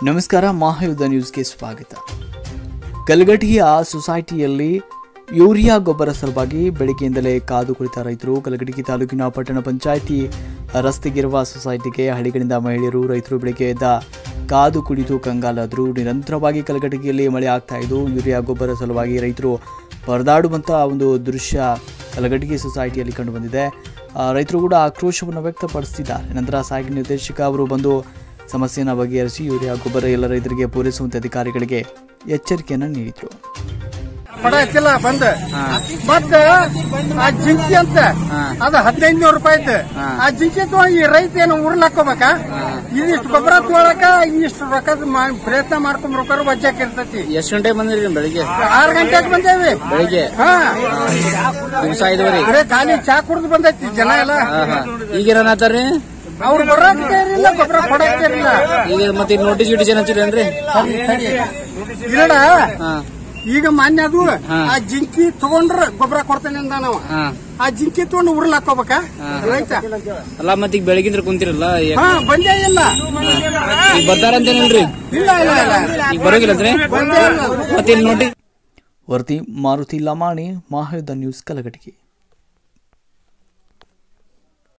ನಮಸ್ಕಾರ ಮಹಾಯುದ್ಧ ನ್ಯೂಸ್ಗೆ ಸ್ವಾಗತ ಕಲಗಟಿಯ ಸೊಸೈಟಿಯಲ್ಲಿ ಯೂರಿಯಾ ಗೊಬ್ಬರ ಸಲುವಾಗಿ ಬೆಳಗ್ಗೆಯಿಂದಲೇ ಕಾದು ಕುಳಿತ ರೈತರು ಕಲಗಟಗಿ ತಾಲೂಕಿನ ಪಟ್ಟಣ ಪಂಚಾಯಿತಿ ರಸ್ತೆಗಿರುವ ಸೊಸೈಟಿಗೆ ಹಳ್ಳಿಗಳಿಂದ ಮಹಿಳೆಯರು ರೈತರು ಬೆಳಗ್ಗೆ ಎದ್ದ ಕಾದು ಕುಳಿತು ಕಂಗಾಲಾದರು ನಿರಂತರವಾಗಿ ಕಲಗಟಗಿಯಲ್ಲಿ ಮಳೆ ಆಗ್ತಾ ಇದ್ದು ಯೂರಿಯಾ ಗೊಬ್ಬರ ಸಲುವಾಗಿ ರೈತರು ಪರದಾಡುವಂಥ ಒಂದು ದೃಶ್ಯ ಕಲಗಟಗಿ ಸೊಸೈಟಿಯಲ್ಲಿ ಕಂಡುಬಂದಿದೆ ಆ, ರೈತರು ಕೂಡ ಆಕ್ರೋಶವನ್ನು ವ್ಯಕ್ತಪಡಿಸಿದ್ದಾರೆ ನಂತರ ಸಾರಿಗೆ ನಿರ್ದೇಶಕ ಅವರು ಬಂದು ಸಮಸ್ಯೆಯನ್ನು ಬಗೆಹರಿಸಿ ಯೂರಿಯಾ ಗೊಬ್ಬರ ಎಲ್ಲ ರೈತರಿಗೆ ಪೂರೈಸುವಂತೆ ಅಧಿಕಾರಿಗಳಿಗೆ ಎಚ್ಚರಿಕೆಯನ್ನು ನೀಡಿದರು ಪಡ ಹಚ್ಚಿಲ್ಲ ಬಂದ್ ಮತ್ತ ಆ ಜಿಂಕಿ ಅಂತ ಅದ ಹದಿನೈದು ನೂರು ರೂಪಾಯಿ ಐತೆ ಆ ಜಿಂಕಿ ತಗೊಂಡ್ ಈ ರೈತ ಏನು ಉರ್ಲ್ ಹಾಕೋಬೇಕ ಇದಿಷ್ಟು ಗೊಬ್ಬರ ತಗೊಳಕ ಇಷ್ಟು ರೊಕ್ಕದ ಮಾ- ಪ್ರಯತ್ನ ಮಾಡ್ಕೊಂಡ್ ರೊಕ್ಕ ವಜ್ಜಾಕ್ ಇರ್ತೈತಿ ಎಷ್ಟು ಗಂಟೆಗೆ ಬಂದಿರಿ ಬೆಳಿಗ್ಗೆ ಆರು ಗಂಟೆಗೆ ಬಂದೇವಿ ಬೆಳಿಗ್ಗೆ ಹಾ ದಿವಸ ಐದುವರೆ ಬರೇ ಖಾಲಿ ಚಾ ಕುಡ್ದು ಬಂದೈತಿ ಜನ ಎಲ್ಲ ಈಗ ಏನಾತಾರ್ರಿ ಅವ್ರು ಬರೋದಕ್ಕೆ ಇರಲಿಲ್ಲ ಗೊಬ್ಬರ ಕೊಡಕ್ಕೆ ಇರಲಿಲ್ಲ ಈಗ ಮತ್ತೆ ನೋಟಿಸ್ ಗಿಟಿಸ್ ಏನ್ ಹಚ್ಚಿರೇನ್ರಿ ಇರಡ ಹಾ ಈಗ ಮಾನ್ಯ ಅದು ಆ ಜಿಂಕಿ ತಗೊಂಡ್ರ ಗೊಬ್ಬರ ಕೊಡ್ತೇನೆ ಅಂದ ನಾವು ಹಾ ಆ ಜಿಂಕಿ ತಗೊಂಡು ಉರ್ಲ್ ಹಾಕೋಬೇಕ ರೈತ ಅಲ್ಲ ಮತ್ತೆ ಈಗ ಬೆಳಗಿಂದ್ರ ಕುಂತಿರಲ್ಲ ಈಗ ಹಾ ಬಂದೇ ಇಲ್ಲ ಈಗ ಬರ್ತಾರಂತೇನಿಲ್ರಿ ಇಲ್ಲ ಇಲ್ಲ ಇಲ್ಲ ಈಗ ಬರೋಗಿಲ್ಲಂತ್ರಿ ಬಂದೇ ಇಲ್ಲ ಮತ್ತೆ ನೋಟಿಸ್ ವರದಿ ಮಾರುತಿ ಲಮಾಣಿ ಮಹಾಯುದ್ಧ ನ್ಯೂಸ್ ಕಲಗಟಗಿ